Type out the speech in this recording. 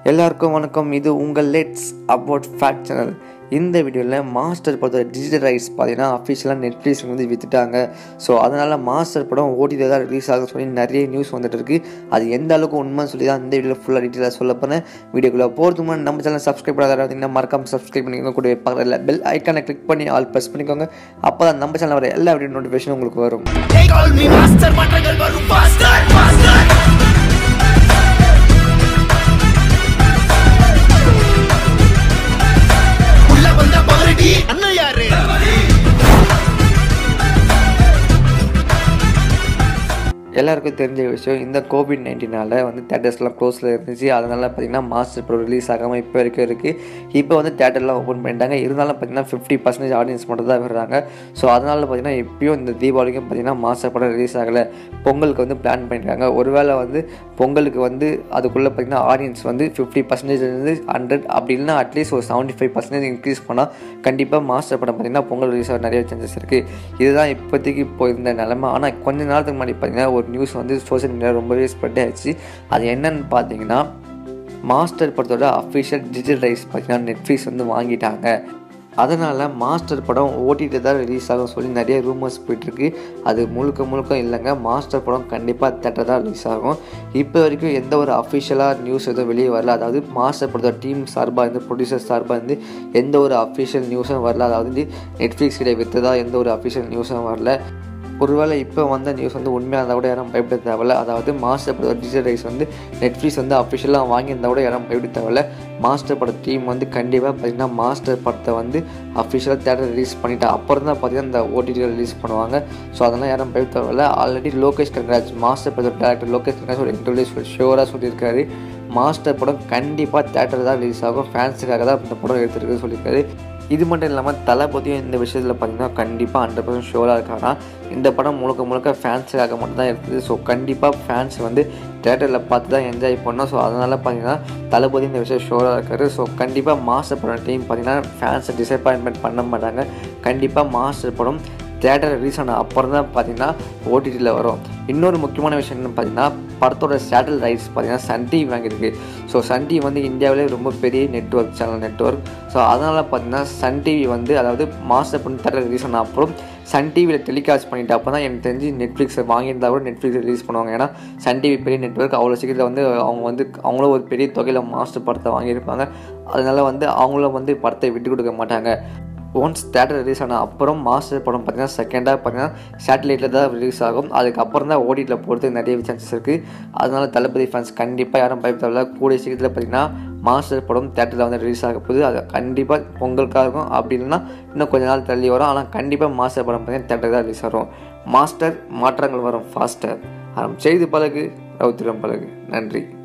எல்லாருக்கும் வணக்கம் இது உங்கள் லெட்ஸ் அபவுட் ஃபேக்ட் சேனல் இந்த வீடியோவில் மாஸ்டர் படத்தோட டிஜிட்டல் ரைட்ஸ் பார்த்தீங்கன்னா அஃபிஷியலாக நெட்ஃப்ளிக்ஸ் வந்து விற்றுட்டாங்க ஸோ அதனால் மாஸ்டர் படம் ஓடியில் தான் ரிலீஸ் ஆகும் சொல்லி நிறைய நியூஸ் வந்துட்டு இருக்கு அது எந்த அளவுக்கு உண்மைன்னு சொல்லி தான் இந்த வீடியோவில் ஃபுல்லாக டீட்டெயிலாக சொல்ல போகிறேன் வீடியோக்குள்ளே போகிறதுக்கு முன்னாடி நம்ம சேனல் சப்ஸ்கிரைப் பண்ணாத பார்த்தீங்கன்னா மறக்காம சப்ஸ்கிரைப் பண்ணிக்கோங்க கூட பக்கத்தில் பெல் ஐக்கானை கிளிக் பண்ணி ஆல் ப்ரெஸ் பண்ணிக்கோங்க அப்போ தான் நம்ம சேனல் வர எல்லா வீடியோ நோட்டிஃபிகேஷன் உங்களுக்கு வரும் They call me master மாற்றங்கள் வரும் faster faster உள்ள வந்த பகரடி அண்ணன் யாரு எல்லாருக்கும் தெரிஞ்ச விஷயம் இந்த கோவிட் நைன்டீனால் வந்து தேட்டர்ஸ்லாம் க்ளோஸில் இருந்துச்சு அதனால் பார்த்தீங்கன்னா மாஸ்டர் ப்ரோ ரிலீஸ் ஆகாமல் இப்போ வரைக்கும் இருக்குது இப்போ வந்து தேட்டர்லாம் ஓப்பன் பண்ணிட்டாங்க இருந்தாலும் பார்த்தீங்கன்னா ஃபிஃப்டி பர்சன்டேஜ் ஆடியன்ஸ் மட்டும் தான் வர்றாங்க ஸோ அதனால் பார்த்தீங்கன்னா இப்பயும் இந்த தீபாவளிக்கும் பார்த்தீங்கன்னா மாஸ்டர் படம் ரிலீஸ் ஆகலை பொங்கலுக்கு வந்து பிளான் பண்ணியிருக்காங்க ஒருவேளை வந்து பொங்கலுக்கு வந்து அதுக்குள்ளே பார்த்தீங்கன்னா ஆடியன்ஸ் வந்து ஃபிஃப்டி பர்சன்டேஜ்லேருந்து ஹண்ட்ரட் அப்படி இல்லைன்னா அட்லீஸ்ட் ஒரு செவன்ட்டி ஃபைவ் பர்சன்டேஜ் இன்க்ரீஸ் பண்ணால் கண்டிப்பாக மாஸ்டர் படம் பார்த்தீங்கன்னா பொங்கல் ரிலீஸ் ஆக நிறைய சான்சஸ் இருக்குது இதுதான் இப்போதைக்கு இப்போ இருந்த நிலமை ஆனால் கொஞ்ச நேரத்துக்கு முன்னாடி பார்த்தீங்கன்னா ஒரு நியூஸ் வந்து சோஷியல் மீடியாவில் ரொம்பவே ஸ்ப்ரெட் ஆயிடுச்சு அது என்னன்னு பார்த்தீங்கன்னா மாஸ்டர் படத்தோட அஃபிஷியல் டிஜிட்டல் ரைட்ஸ் பார்த்தீங்கன்னா நெட்ஃப்ளிக்ஸ் வந்து வாங்கிட்டாங்க அதனால் மாஸ்டர் படம் ஓடிடி தான் ரிலீஸ் ஆகும் சொல்லி நிறைய ரூமர்ஸ் போயிட்டுருக்கு அது முழுக்க முழுக்க இல்லைங்க மாஸ்டர் படம் கண்டிப்பாக தேட்டர் தான் ரிலீஸ் ஆகும் இப்போ வரைக்கும் எந்த ஒரு அஃபிஷியலாக நியூஸ் எதுவும் வெளியே வரல அதாவது மாஸ்டர் படத்தோட டீம் சார்பாக இருந்து ப்ரொடியூசர் சார்பாக இருந்து எந்த ஒரு அஃபிஷியல் நியூஸும் வரல அதாவது வந்து நெட்ஃப்ளிக்ஸ் கிட்ட விற்றதா எந்த ஒரு அஃபிஷியல் நியூஸும் வரல ஒருவேளை இப்போ வந்த நியூஸ் வந்து உண்மையாக இருந்தால் கூட யாரும் பயப்பட தேவையில்ல அதாவது மாஸ்டர் பட டிஜிட்டல் ரைஸ் வந்து நெட்ஃப்ளிக்ஸ் வந்து அஃபிஷியலாக வாங்கியிருந்தா கூட யாரும் பயப்பட தேவையில்ல மாஸ்டர் பட டீம் வந்து கண்டிப்பாக பார்த்தீங்கன்னா மாஸ்டர் படத்தை வந்து அஃபிஷியலாக தேட்டர் ரிலீஸ் பண்ணிட்டா அப்புறம் தான் பார்த்தீங்கன்னா இந்த ஓடிடியில் ரிலீஸ் பண்ணுவாங்க ஸோ அதெல்லாம் யாரும் பயப்பட தேவையில்ல ஆல்ரெடி லோகேஷ் கனகராஜ் மாஸ்டர் படத்தோட டேரக்டர் லோகேஷ் கனகராஜ் ஒரு இன்டர்வியூ ஷோராக சொல்லியிருக்காரு மாஸ்டர் படம் கண்டிப்பாக தேட்டர் தான் ரிலீஸ் ஆகும் ஃபேன்ஸுக்காக தான் இந்த படம் எடுத்துருக்கு சொல்லியிருக்காரு இது மட்டும் இல்லாமல் தளபதியும் இந்த விஷயத்தில் பார்த்தீங்கன்னா கண்டிப்பாக ஹண்ட்ரட் பர்சன்ட் ஷோராக இருக்காங்கன்னா இந்த படம் முழுக்க முழுக்க ஃபேன்ஸுக்காக மட்டும் தான் இருக்குது ஸோ கண்டிப்பாக ஃபேன்ஸ் வந்து தேட்டரில் பார்த்து தான் என்ஜாய் பண்ணோம் ஸோ அதனால் பார்த்தீங்கன்னா தளபதி இந்த விஷயம் ஷோராக இருக்காரு ஸோ கண்டிப்பாக மாஸ்டர் படம் டீம் பார்த்தீங்கன்னா ஃபேன்ஸை டிசப்பாயின்மெண்ட் பண்ண மாட்டாங்க கண்டிப்பாக மாஸ்டர் படம் தேட்டர் ரிலீஸ் ஆன அப்புறம் தான் பார்த்தீங்கன்னா ஓடிடியில் வரும் இன்னொரு முக்கியமான விஷயம் என்னன்னு பார்த்தீங்கன்னா படத்தோட சேட்டல் ரைட்ஸ் பார்த்தீங்கன்னா சன் டிவி வாங்கியிருக்கு ஸோ சன் டிவி வந்து இந்தியாவிலே ரொம்ப பெரிய நெட்ஒர்க் சேனல் நெட்ஒர்க் ஸோ அதனால் பார்த்தீங்கன்னா சன் டிவி வந்து அதாவது மாஸ்டர் பண்ணி தேட்டர் ரிலீஸ் ஆன அப்புறம் சன் டிவியில் டெலிகாஸ்ட் பண்ணிட்டு அப்போ தான் எனக்கு தெரிஞ்சு நெட்ஃப்ளிக்ஸை வாங்கியிருந்தா கூட நெட்ஃப்ளிக்ஸ் ரிலீஸ் பண்ணுவாங்க ஏன்னா சன் டிவி பெரிய நெட்ஒர்க் அவ்வளோ சீக்கிரத்தில் வந்து அவங்க வந்து அவங்களும் ஒரு பெரிய தொகையில் மாஸ்டர் படத்தை வாங்கியிருப்பாங்க அதனால வந்து அவங்களும் வந்து படத்தை விட்டு கொடுக்க மாட்டாங்க ஒன்ஸ் தேட்டர் ரிலீஸ் ஆன அப்புறம் மாஸ்டர் படம் பார்த்தீங்கன்னா செகண்டாக பார்த்தீங்கன்னா சேட்டலைட்டில் தான் ரிலீஸ் ஆகும் அதுக்கப்புறம் தான் ஓடிடியில் போகிறதுக்கு நிறைய சான்சஸ் இருக்குது அதனால தளபதி ஃபேன்ஸ் கண்டிப்பாக யாரும் பயப்படவில்லை கூடிய சீக்கிரத்தில் பார்த்தீங்கன்னா மாஸ்டர் படம் தேட்டரில் வந்து ரிலீஸ் ஆக போகுது அது கண்டிப்பாக பொங்கலுக்காக இருக்கும் அப்படி இல்லைன்னா இன்னும் கொஞ்ச நாள் தள்ளி வரும் ஆனால் கண்டிப்பாக மாஸ்டர் படம் பார்த்தீங்கன்னா தேட்டர் தான் ரிலீஸ் ஆகும் மாஸ்டர் மாற்றங்கள் வரும் ஃபாஸ்டர் அறம் செய்து பழகு ரவுத்திரம் பழகு நன்றி